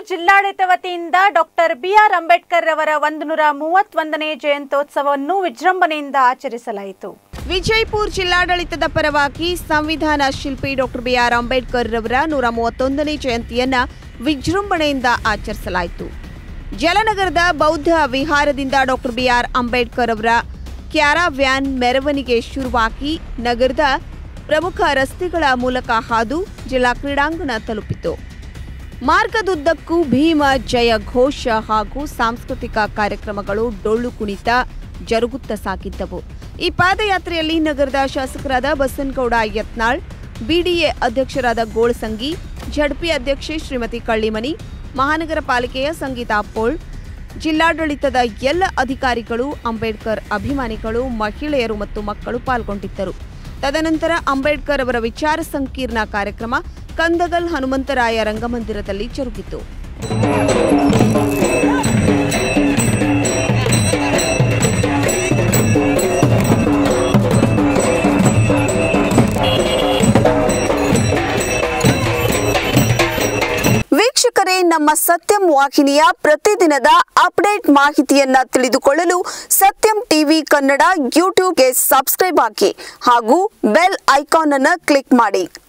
ಜಿಲ್ಲಾಡಳಿತ ವತಿಯಿಂದ doctor B R Ambedkar ರವರ ಒಂದು ನೂರ ಮೂವತ್ತೊಂದನೇ ಜಯಂತ್ಯೋತ್ಸವವನ್ನು ವಿಜೃಂಭಣೆಯಿಂದ ಆಚರಿಸಲಾಯಿತು ವಿಜಯಪುರ ಜಿಲ್ಲಾಡಳಿತದ ಪರವಾಗಿ ಸಂವಿಧಾನ ಶಿಲ್ಪಿ ಡಾಕ್ಟರ್ ಬಿಆರ್ ಅಂಬೇಡ್ಕರ್ ರವರ ನೂರ ಮೂವತ್ತೊಂದನೇ ಜಯಂತಿಯನ್ನ ವಿಜೃಂಭಣೆಯಿಂದ ಆಚರಿಸಲಾಯಿತು ಜಲನಗರದ ಬೌದ್ಧ ವಿಹಾರದಿಂದ ಡಾಕ್ಟರ್ ಬಿಆರ್ ಅಂಬೇಡ್ಕರ್ ಅವರ ಕ್ಯಾರಾ ವ್ಯಾನ್ ಮೆರವಣಿಗೆ ಶುರುವಾಗಿ ನಗರದ ಪ್ರಮುಖ ರಸ್ತೆಗಳ ಮೂಲಕ ಹಾದು ಜಿಲ್ಲಾ ಕ್ರೀಡಾಂಗಣ ತಲುಪಿತು ಮಾರ್ಗದುದ್ದಕ್ಕೂ ಭೀಮ ಜಯ ಘೋಷ ಹಾಗೂ ಸಾಂಸ್ಕೃತಿಕ ಕಾರ್ಯಕ್ರಮಗಳು ಡೊಳ್ಳು ಕುಣಿತ ಜರುಗುತ್ತಾ ಸಾಗಿದ್ದವು ಈ ಪಾದಯಾತ್ರೆಯಲ್ಲಿ ನಗರದ ಶಾಸಕರಾದ ಬಸನಗೌಡ ಯತ್ನಾಳ್ ಬಿಡಿಎ ಅಧ್ಯಕ್ಷರಾದ ಗೋಳ್ಸಂಗಿ ಝಡ್ಪಿ ಅಧ್ಯಕ್ಷೆ ಶ್ರೀಮತಿ ಕಳ್ಳಿಮನಿ ಮಹಾನಗರ ಪಾಲಿಕೆಯ ಸಂಗೀತಾ ಪೋಳ್ ಜಿಲ್ಲಾಡಳಿತದ ಎಲ್ಲ ಅಧಿಕಾರಿಗಳು ಅಂಬೇಡ್ಕರ್ ಅಭಿಮಾನಿಗಳು ಮಹಿಳೆಯರು ಮತ್ತು ಮಕ್ಕಳು ಪಾಲ್ಗೊಂಡಿದ್ದರು ತದನಂತರ ಅಂಬೇಡ್ಕರ್ ಅವರ ವಿಚಾರ ಸಂಕೀರ್ಣ ಕಾರ್ಯಕ್ರಮ ಕಂದಗಲ್ ಹನುಮಂತರಾಯ ರಂಗಮಂದಿರದಲ್ಲಿ ಜರುಗಿತು ವೀಕ್ಷಕರೇ ನಮ್ಮ ಸತ್ಯಂ ವಾಹಿನಿಯ ಪ್ರತಿದಿನದ ಅಪ್ಡೇಟ್ ಮಾಹಿತಿಯನ್ನ ತಿಳಿದುಕೊಳ್ಳಲು ಸತ್ಯಂ ಟಿವಿ ಕನ್ನಡ ಯೂಟ್ಯೂಬ್ಗೆ ಸಬ್ಸ್ಕ್ರೈಬ್ ಹಾಕಿ ಹಾಗೂ ಬೆಲ್ ಐಕಾನ್ ಅನ್ನು ಕ್ಲಿಕ್ ಮಾಡಿ